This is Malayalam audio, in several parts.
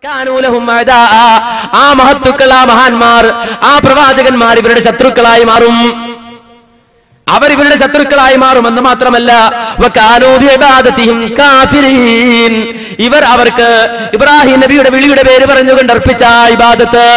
കാനൂലഹും അഅദാ. ആ മഹത്തുക്കൾ ആ മഹാന്മാർ ആ പ്രവാചകന്മാർ ഇവരുടെ ശത്രുക്കളായി മാറും അവർ ഇവരുടെ ശത്രുക്കളായി മാറുമെന്ന് മാത്രമല്ല വകാനൂ ബിഇബാദതിഹിം കാഫിരീൻ. ഇവർ അവർക്ക് ഇബ്രാഹിം നബിയുടെ വിളിയുടെ പേര് പറഞ്ഞുകൊണ്ട് അർപ്പിച്ച ആ ഇബാദത്ത്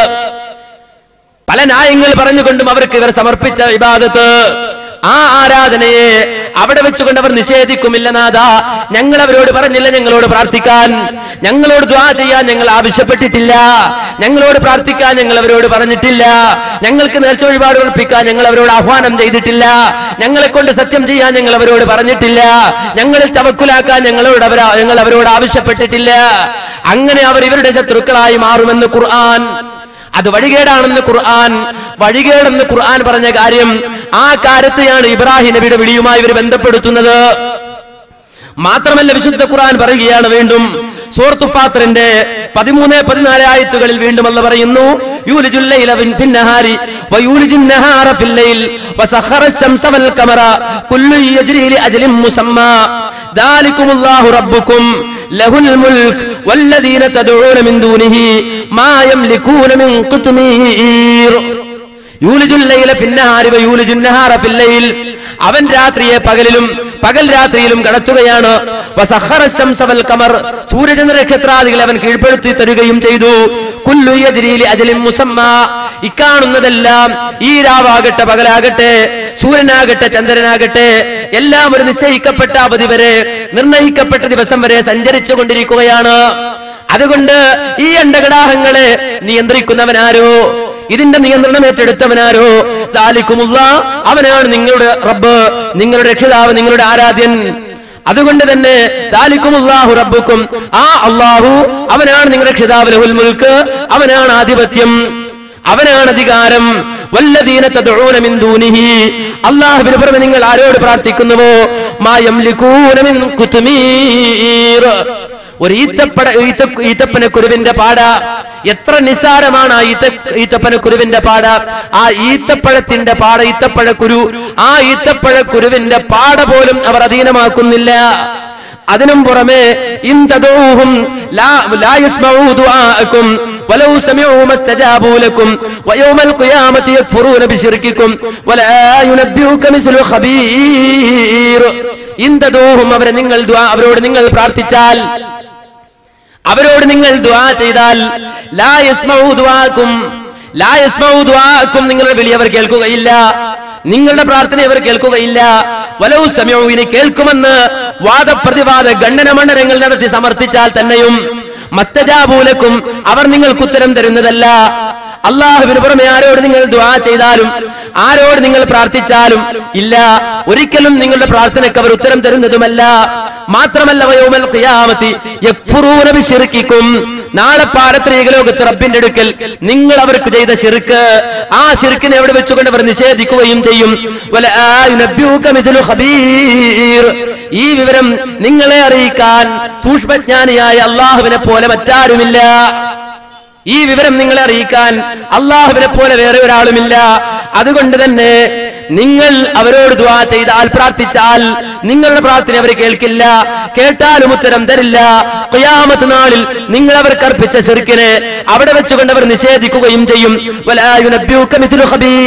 പല ന്യായങ്ങൾ പറഞ്ഞുകൊണ്ടും അവർക്ക് ഇവർ സമർപ്പിച്ച ഇബാദത്ത് ആ ആരാധനയെ അവിടെ വെച്ചുകൊണ്ട് അവർ നിഷേധിക്കുമില്ല നാഥ ഞങ്ങൾ അവരോട് പറഞ്ഞില്ല ഞങ്ങളോട് പ്രാർത്ഥിക്കാൻ ഞങ്ങളോട് ദ്വാ ചെയ്യാൻ ഞങ്ങൾ ആവശ്യപ്പെട്ടിട്ടില്ല ഞങ്ങളോട് പ്രാർത്ഥിക്കാൻ ഞങ്ങൾ അവരോട് പറഞ്ഞിട്ടില്ല ഞങ്ങൾക്ക് നേർച്ച വഴിപാട് ഉറപ്പിക്കാൻ ഞങ്ങൾ അവരോട് ആഹ്വാനം ചെയ്തിട്ടില്ല ഞങ്ങളെ കൊണ്ട് സത്യം ചെയ്യാൻ ഞങ്ങൾ അവരോട് പറഞ്ഞിട്ടില്ല ഞങ്ങളിൽ തവക്കുലാക്കാൻ ഞങ്ങളോട് അവർ ഞങ്ങൾ അവരോട് ആവശ്യപ്പെട്ടിട്ടില്ല അങ്ങനെ അവർ ഇവരുടെ ശത്രുക്കളായി മാറുമെന്ന് ഖുർആൻ അത് വഴികേടാണെന്ന് ഖുർആൻ വഴികേടെന്ന് ഖുർആൻ പറഞ്ഞ കാര്യം ആ കാര്യത്തെയാണ് ഇബ്രാഹിം നബിയുടെ വിളിയുമായി ഇവർ ബന്ധപ്പെടുത്തുന്നത് മാത്രമല്ല വിശുദ്ധ ഖുർആൻ പറയുകയാണ് വീണ്ടും സൂറത്തു ഫാത്തിറിന്റെ പതിമൂന്ന് പതിനാല് ആയത്തുകളിൽ വീണ്ടും അല്ല പറയുന്നു യൂലിജുൽ ലൈല ഫിൻ- ഫിന്നഹാരി വയൂലിജുൻ നഹാറ ഫിൽ ലൈൽ വസഖറ الشمس والقمر كل يجري لأجل مسمى ذلكم الله ربكم له الملك والذين تدعون من دونه ما يملكون من قطمير യൂലിജുൽ ലൈല ഫിന്നഹാരി വയൂലിജുൻ നഹാറ ഫിൽ ലൈൽ അവൻ രാത്രിയെ പകലിലും പകൽ രാത്രിയിലും കടത്തുകയാണ് വസഖറ ശംസ വൽ ഖമർ സൂര്യചന്ദ്ര നക്ഷത്രാദികളെ അവൻ കീഴ്പ്പെടുത്തി തരുകയും ചെയ്തു കുല്ലു യജ്രി ലി അജലിൻ മുസമ്മ ഇക്കാണുന്നതെല്ലാം ഈ രാവാകട്ടെ പകലാകട്ടെ സൂര്യനാകട്ടെ ചന്ദ്രനാകട്ടെ എല്ലാം ഒരു നിശ്ചയിക്കപ്പെട്ട അവധി വരെ നിർണയിക്കപ്പെട്ട ദിവസം വരെ സഞ്ചരിച്ചു കൊണ്ടിരിക്കുകയാണ് അതുകൊണ്ട് ഈ അണ്ടകടാഹങ്ങളെ നിയന്ത്രിക്കുന്നവനാരോ ഇതിന്റെ നിയന്ത്രണം ഏറ്റെടുത്തവനാരോ ദാലിക്കുമുള്ള അവനാണ് നിങ്ങളുടെ റബ്ബ് നിങ്ങളുടെ രക്ഷിതാവ് നിങ്ങളുടെ ആരാധ്യൻ അതുകൊണ്ട് തന്നെ ദാലിക്കുമുല്ലാഹു റബ്ബുക്കും ആ അള്ളാഹു അവനാണ് നിങ്ങളുടെ രക്ഷിതാവ് ലഹുൽ മുൽക്ക് അവനാണ് ആധിപത്യം അവനാണ് അധികാരം വല്ലദീന തദ്ഊന മിൻ ദൂനിഹി അല്ലാഹുവിന് പുറമെ നിങ്ങൾ ആരോട് പ്രാർത്ഥിക്കുന്നുവോ മാ യംലികൂന മിൻ കുത്മീർ ഒരു ഈത്തപ്പട ഈത്ത ഈത്തപ്പന കുരുവിന്റെ പാട എത്ര നിസാരമാണ് ആ ഈത്ത ഈത്തപ്പന കുരുവിന്റെ പാട ആ ഈത്തപ്പഴത്തിന്റെ പാട ഈത്തപ്പഴ കുരു ആ ഈത്തപ്പഴ കുരുവിന്റെ പാട പോലും അവർ അധീനമാക്കുന്നില്ല അതിനും പുറമെ ഇൻ തദഊഹും ലാ ലാ യസ്മഊ ദുആഅക്കും വലൗ സമിഉ മസ്തജാബൂ ലക്കും വയൗമൽ ഖിയാമത്തി യക്ഫുറൂന ബിശിർക്കിക്കും വലാ യുനബ്ബിഉക മിസ്ലു ഖബീർ ഇൻ തദഊഹും അവരെ നിങ്ങൾ ദുആ അവരോട് നിങ്ങൾ പ്രാർത്ഥിച്ചാൽ അവരോട് നിങ്ങൾ ദുആ ചെയ്താൽ ലാ യസ്മഊ ദുആക്കും ലാ യസ്മഊ ദുആക്കും നിങ്ങളുടെ വിളി അവർ കേൾക്കുകയില്ല നിങ്ങളുടെ പ്രാർത്ഥന അവർ കേൾക്കുകയില്ല വലൗ സമയവും ഇനി കേൾക്കുമെന്ന് വാദപ്രതിവാദ ഖണ്ഡന മണ്ഡലങ്ങൾ നടത്തി സമർത്ഥിച്ചാൽ തന്നെയും മസ്തജാബൂലക്കും അവർ നിങ്ങൾക്ക് ഉത്തരം തരുന്നതല്ല അള്ളാഹുവിന് പുറമെ ആരോട് നിങ്ങൾ ദുആ ചെയ്താലും ആരോട് നിങ്ങൾ പ്രാർത്ഥിച്ചാലും ഇല്ല ഒരിക്കലും നിങ്ങളുടെ പ്രാർത്ഥനയ്ക്ക് അവർ ഉത്തരം തരുന്നതുമല്ല മാത്രമല്ല വയോമൽ ഖിയാമത്തി യക്ഫുറൂന ബിശിർക്കിക്കും നാളെ പാരത്രിക ലോകത്ത് റബ്ബിന്റെ അടുക്കൽ നിങ്ങൾ അവർക്ക് ചെയ്ത ശിർക്ക് ആ ശിർക്കിനെ എവിടെ വെച്ചുകൊണ്ട് അവർ നിഷേധിക്കുകയും ചെയ്യും വലാ യുനബ്ബിഉക മിഥ്ലു ഖബീർ ഈ വിവരം നിങ്ങളെ അറിയിക്കാൻ സൂക്ഷ്മജ്ഞാനിയായ അള്ളാഹുവിനെ പോലെ മറ്റാരുമില്ല ഈ വിവരം നിങ്ങളെ അറിയിക്കാൻ അള്ളാഹുവിനെ പോലെ വേറെ ഒരാളുമില്ല അതുകൊണ്ട് തന്നെ നിങ്ങൾ അവരോട് ദ്വാ ചെയ്താൽ പ്രാർത്ഥിച്ചാൽ നിങ്ങളുടെ പ്രാർത്ഥന അവർ കേൾക്കില്ല കേട്ടാലും ഉത്തരം തരില്ല ഖിയാമത്ത് നാളിൽ നിങ്ങൾ അവർക്ക് അർപ്പിച്ച ചെറുക്കിനെ അവിടെ വെച്ചുകൊണ്ട് അവർ നിഷേധിക്കുകയും ചെയ്യും വലാ യുനബ്ബിഉക മിഥ്ലു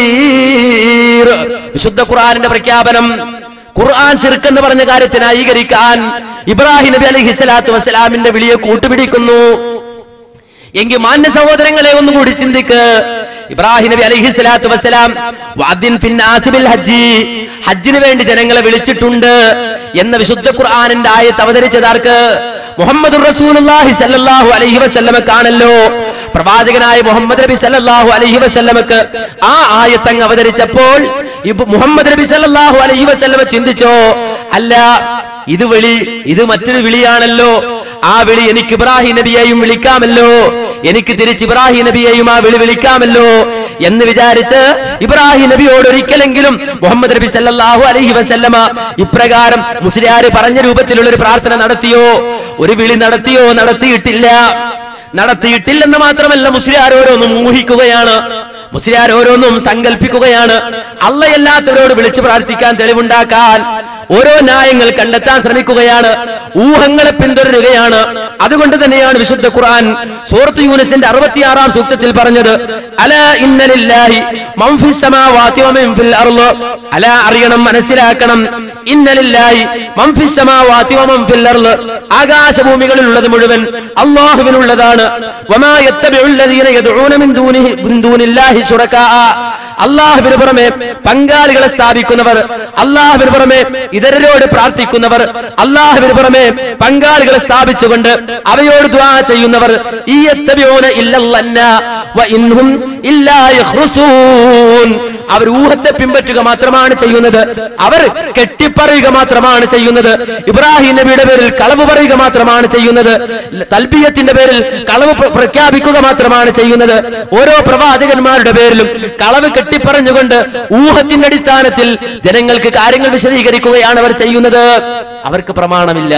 ഖബീർ വിശുദ്ധ ഖുർആനിന്റെ പ്രഖ്യാപനം ഖുർആൻ ചെറുക്ക് എന്ന് പറഞ്ഞ കാര്യത്തെ ന്യായീകരിക്കാൻ ഇബ്രാഹിം നബി അലൈഹി സ്വലാത്തു വസ്സലാമിന്റെ വിളിയെ കൂട്ടുപിടിക്കുന്നു എങ്കിൽ മാന്യ സഹോദരങ്ങളെ ഒന്നുകൂടി ചിന്തിക്ക് ഇബ്രാഹിം നബി അലൈഹി സ്വലാത്തു വസ്സലാം വാദ്യൻ ഫിൻ ആസിബിൽ ഹജ്ജി ഹജ്ജിന് വേണ്ടി ജനങ്ങളെ വിളിച്ചിട്ടുണ്ട് എന്ന വിശുദ്ധ ഖുർആനിന്റെ ആയത്ത് അവതരിച്ചതാർക്ക് മുഹമ്മദ് റസൂലുള്ളാഹി സല്ലല്ലാഹു അലൈഹി വസല്ലമക്കാണല്ലോ പ്രവാചകനായ മുഹമ്മദ് നബി സല്ലല്ലാഹു അലൈഹി വസല്ലമക്ക് ആ ആയത്ത് അങ്ങ് അവതരിച്ചപ്പോൾ ഇബ് മുഹമ്മദ് നബി സല്ലല്ലാഹു അലൈഹി വസല്ലമ ചിന്തിച്ചോ അല്ല ഇത് വിളി ഇത് മറ്റൊരു വിളിയാണല്ലോ ആ വിളി എനിക്ക് ഇബ്രാഹിം നബിയെയും വിളിക്കാമല്ലോ എനിക്ക് തിരിച്ച് ഇബ്രാഹിം നബിയെയും ആ വിളി വിളിക്കാമല്ലോ എന്ന് വിചാരിച്ച് ഇബ്രാഹിം നബിയോട് ഒരിക്കലെങ്കിലും മുഹമ്മദ് നബി സല്ലല്ലാഹു അലൈഹി വസല്ലമ ഇപ്രകാരം മുസ്ലിയാര് പറഞ്ഞ രൂപത്തിലുള്ള ഒരു പ്രാർത്ഥന നടത്തിയോ ഒരു വിളി നടത്തിയോ നടത്തിയിട്ടില്ല നടത്തിയിട്ടില്ലെന്ന് മാത്രമല്ല മുസ്ലിയാർ ഓരോന്നും ഊഹിക്കുകയാണ് മുസ്ലിയാർ ഓരോന്നും സങ്കല്പിക്കുകയാണ് അള്ളയല്ലാത്തവരോട് വിളിച്ചു പ്രാർത്ഥിക്കാൻ തെളിവുണ്ടാക്കാൻ ഓരോ ന്യായങ്ങൾ കണ്ടെത്താൻ ശ്രമിക്കുകയാണ് ഊഹങ്ങളെ പിന്തുടരുകയാണ് അതുകൊണ്ട് തന്നെയാണ് വിശുദ്ധ ഖുർആൻ സൂറത്ത് യൂനിസിന്റെ അറുപത്തിയാറാം സൂക്തത്തിൽ പറഞ്ഞത് അല ഇന്നലില്ലാഹി മൻ ഫിസ് സമാവാതി വമൻ ഫിൽ അർള് അല അറിയണം മനസ്സിലാക്കണം ഇന്നലില്ലാഹി മൻ ഫിസ് സമാവാതി വമൻ ഫിൽ അർള് ആകാശഭൂമികളിൽ ഉള്ളത് മുഴുവൻ അല്ലാഹുവിനുള്ളതാണ് വമാ യത്തബിഉൽ ലദീന യദ്ഊന മിൻ ദൂനിഹി മിൻ ദൂനില്ലാഹി ശുറകാ അള്ളാഹുവിന് പുറമെ പങ്കാളികളെ സ്ഥാപിക്കുന്നവർ അള്ളാഹുവിന് പുറമെ ഇതരരോട് പ്രാർത്ഥിക്കുന്നവർ അള്ളാഹുവിന് പുറമെ പങ്കാളികളെ സ്ഥാപിച്ചുകൊണ്ട് അവയോട് ദ്വാ ചെയ്യുന്നവർ ഈ യത്തബിഊന ഇല്ലല്ലന്ന വ ഇൻഹും ഇല്ലാ യഖ്റുസൂൻ അവർ ഊഹത്തെ പിൻപറ്റുക മാത്രമാണ് ചെയ്യുന്നത് അവർ കെട്ടിപ്പറയുക മാത്രമാണ് ചെയ്യുന്നത് ഇബ്രാഹിം നബിയുടെ പേരിൽ കളവ് പറയുക മാത്രമാണ് ചെയ്യുന്നത് തൽബിയത്തിന്റെ പേരിൽ കളവ് പ്ര- പ്രഖ്യാപിക്കുക മാത്രമാണ് ചെയ്യുന്നത് ഓരോ പ്രവാചകന്മാരുടെ പേരിലും കളവ് കെട്ടിപ്പറഞ്ഞുകൊണ്ട് ഊഹത്തിന്റെ അടിസ്ഥാനത്തിൽ ജനങ്ങൾക്ക് കാര്യങ്ങൾ വിശദീകരിക്കുകയാണ് അവർ ചെയ്യുന്നത് അവർക്ക് പ്രമാണമില്ല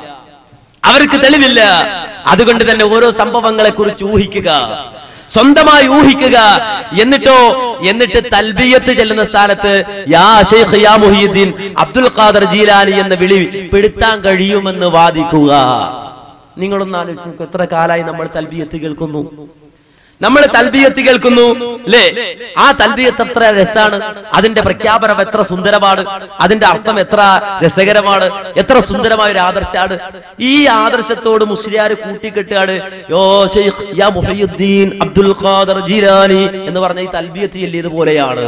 അവർക്ക് തെളിവില്ല അതുകൊണ്ട് തന്നെ ഓരോ സംഭവങ്ങളെ കുറിച്ച് ഊഹിക്കുക സ്വന്തമായി ഊഹിക്കുക എന്നിട്ടോ എന്നിട്ട് തൽബിയത്ത് ചെല്ലുന്ന സ്ഥാനത്ത് യാ ഷെയ്ഖ് യാ മുഹിയുദ്ദീൻ അബ്ദുൽ ഖാദർ ജീലാനി എന്ന വിളി പെടുത്താൻ കഴിയുമെന്ന് വാദിക്കുക നിങ്ങളൊന്ന് ആലോചിച്ച് നോക്കൂ, എത്ര കാലായി നമ്മൾ തൽബിയത്ത് കേൾക്കുന്നു നമ്മൾ തൽബിയത്ത് കേൾക്കുന്നു അല്ലേ ആ തൽബിയത്ത് എത്ര രസാണ് അതിന്റെ പ്രഖ്യാപനം എത്ര സുന്ദരമാണ് അതിന്റെ അർത്ഥം എത്ര രസകരമാണ് എത്ര സുന്ദരമായ ഒരു ആദർശമാണ് ഈ ആദർശത്തോട് മുസ്ലിയാർ കൂട്ടിക്കെട്ടുകയാണ് യോ ശൈഖ് യാ മുഹയ്യുദ്ദീൻ അബ്ദുൽ ഖാദർ ജീലാനി എന്ന് പറഞ്ഞ ഈ തൽബിയത്ത് ചെല്ലിയത് പോലെയാണ്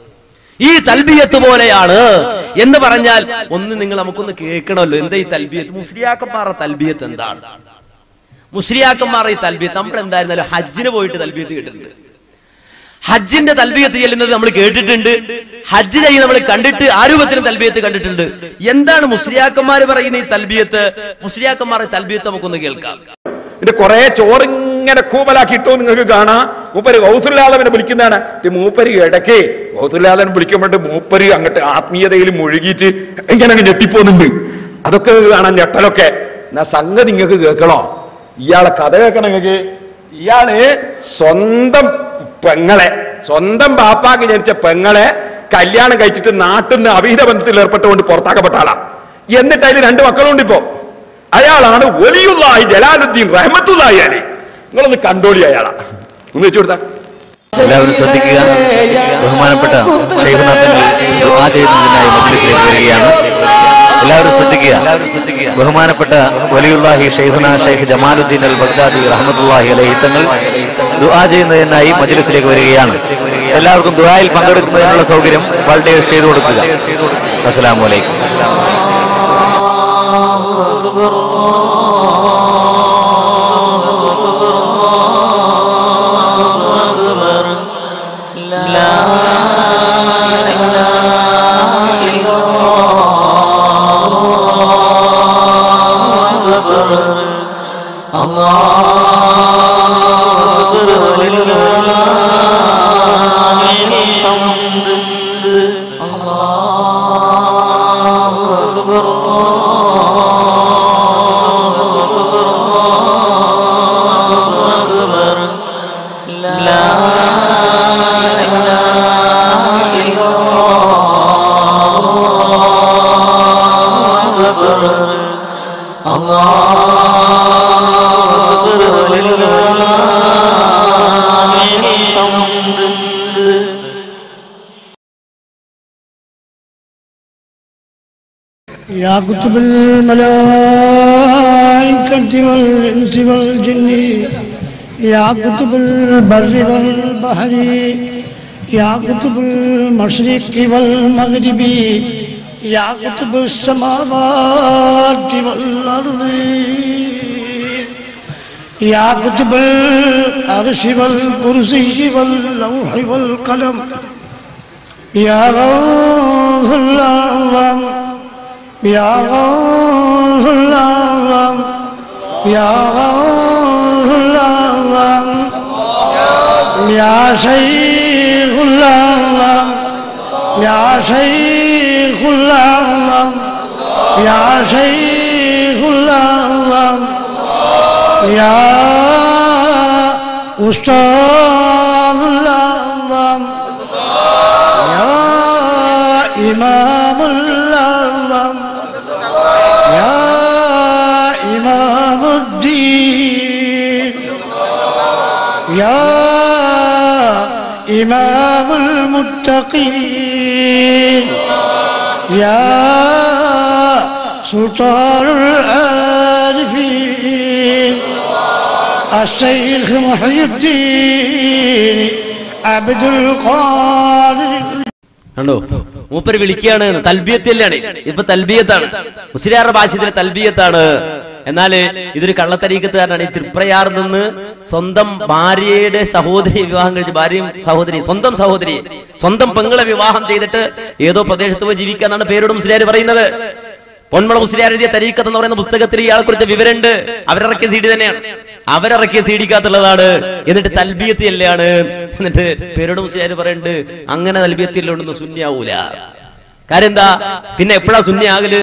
ഈ തൽബിയത്ത് പോലെയാണ് എന്ന് പറഞ്ഞാൽ ഒന്ന് നിങ്ങൾ നമുക്കൊന്ന് കേൾക്കണമല്ലോ എന്താ ഈ തൽബിയത്ത് മുസ്ലിയാക്കന്മാരുടെ തൽബിയത്ത് എന്താണ് മുസ്ലിയാക്കന്മാർ ഈ തൽബിയത്ത് നമ്മൾ എന്തായിരുന്നാലും ഹജ്ജിന് പോയിട്ട് തൽബിയത്ത് കേട്ടിട്ടുണ്ട് ഹജ്ജിന്റെ തൽബിയത്ത് ചെല്ലുന്നത് നമ്മൾ കേട്ടിട്ടുണ്ട് ഹജ്ജ് ചെയ്യുന്ന നമ്മൾ കണ്ടിട്ട് ആ രൂപത്തിലും തൽബിയത്ത് കണ്ടിട്ടുണ്ട് എന്താണ് മുസ്ലിയാക്കന്മാർ പറയുന്ന ഈ തൽബിയത്ത് മുസ്ലിയാക്കന്മാരുടെ തൽബിയത്ത് നമുക്കൊന്ന് കേൾക്കാം ഇത് കുറെ ചോറിങ്ങനെ കൂമലാക്കിയിട്ടോ നിങ്ങൾക്ക് കാണാം മൂപ്പര് ഗൗസുല്ലാദവനെ വിളിക്കുന്നതാണ് ഈ മൂപ്പര് ഇടയ്ക്ക് ഗൗസുല്ലാദവൻ വിളിക്കുമ്പോട്ട് മൂപ്പര് അങ്ങോട്ട് ആത്മീയതയിൽ മുഴുകിയിട്ട് ഇങ്ങനെ അങ്ങ് ഞെട്ടിപ്പോന്നുണ്ട് അതൊക്കെ കാണാൻ ഞെട്ടലൊക്കെ എന്നാ സംഗതി നിങ്ങൾക്ക് കേൾക്കണോ ഇയാളെ കഥ കേൾക്കണം നിങ്ങൾക്ക് ഇയാള് സ്വന്തം പെങ്ങളെ സ്വന്തം ബാപ്പാക്ക് ജനിച്ച പെങ്ങളെ കല്യാണം കഴിച്ചിട്ട് നാട്ടിൽ നിന്ന് അവിഹിത ബന്ധത്തിൽ ഏർപ്പെട്ടുകൊണ്ട് പുറത്താക്കപ്പെട്ട ആളാ എന്നിട്ട് അതിൽ രണ്ട് മക്കളുണ്ട് ഇപ്പോ അയാളാണ് ഒലിയുള്ളായി ജലാലുദ്ദീൻ റഹ്മത്തുള്ളായി അലി നിങ്ങളൊന്ന് കണ്ടോളി അയാളാ ഒന്ന് വെച്ചു കൊടുത്താ എല്ലാവരും ശ്രദ്ധിക്കുക ബഹുമാനപ്പെട്ട ഷെയ്ഖുനാഥൻ ദുആ ചെയ്യുന്നതിനായി മജ്ലിസിലേക്ക് വരികയാണ് എല്ലാവരും ശ്രദ്ധിക്കുക ബഹുമാനപ്പെട്ട വലിയുള്ളാഹി ഷെയ്ഖുന ഷെയ്ഖ് ജമാലുദ്ദീൻ അൽ ബഗ്ദാദി റഹ്മത്തുള്ളാഹി അലൈഹി തങ്ങൾ ദുആ ചെയ്യുന്നതിനായി മജ്ലിസിലേക്ക് വരികയാണ് എല്ലാവർക്കും ദുആയിൽ പങ്കെടുക്കുന്നതിനുള്ള സൗകര്യം വളണ്ടിയേഴ്സ് ചെയ്തു കൊടുക്കുക അസ്സലാമു അലൈക്കും يا كتب الملائكة والإنس والجن يا كتب البر والبحر يا كتب المشرق والمغرب يا كتب السماوات والأرض يا كتب العرش والكرسي واللوح والقلم يا غوث الأعظم يا غوث الأعظم يا غوث الأعظم يا شيخ الأعظم يا شيخ الأعظم يا شيخ الأعظم يا أستاذ الأعظم يا إمام الأعظم إمام المتقين يا سلطان العارفين الشيخ محي الدين عبد القادر കണ്ടോ മൂപ്പര് വിളിക്കുകയാണ് തൽബിയത്തിലാണ് ഇപ്പൊ തൽബിയത്താണ് മുസ്ലിയാറുടെ ഭാഷയിൽ തൽബിയത്താണ് എന്നാല് ഇതൊരു കള്ളത്തരീക്കത്തുകാരനാണ് ഈ തൃപ്രയാറിൽ നിന്ന് സ്വന്തം ഭാര്യയുടെ സഹോദരി വിവാഹം കഴിച്ച് ഭാര്യയും സഹോദരി സ്വന്തം സഹോദരി സ്വന്തം പെങ്ങളെ വിവാഹം ചെയ്തിട്ട് ഏതോ പ്രദേശത്ത് പോയി ജീവിക്കാന്നാണ് പേരോട് മുസ്ലിയാർ പറയുന്നത് പൊന്മള മുസ്ലിയാർ എഴുതിയ തരീക്കത്ത് എന്ന് പറയുന്ന പുസ്തകത്തിൽ ഇയാളെ കുറിച്ച് വിവരമുണ്ട് അവരിറക്കിയ സി ഡി തന്നെയാണ് അവരിറക്കിയ സി ഡിക്കകത്തുള്ളതാണ് എന്നിട്ട് തൽബിയത്തിയല്ലാണ് എന്നിട്ട് പേരോട് മുസ്ലിയാർ പറയുന്നുണ്ട് അങ്ങനെ തൽബിയത്തിലുണ്ടെന്ന് ശൂന്യാവൂല കാര്യം എന്താ പിന്നെ എപ്പോഴാ ശൂന്യാകല്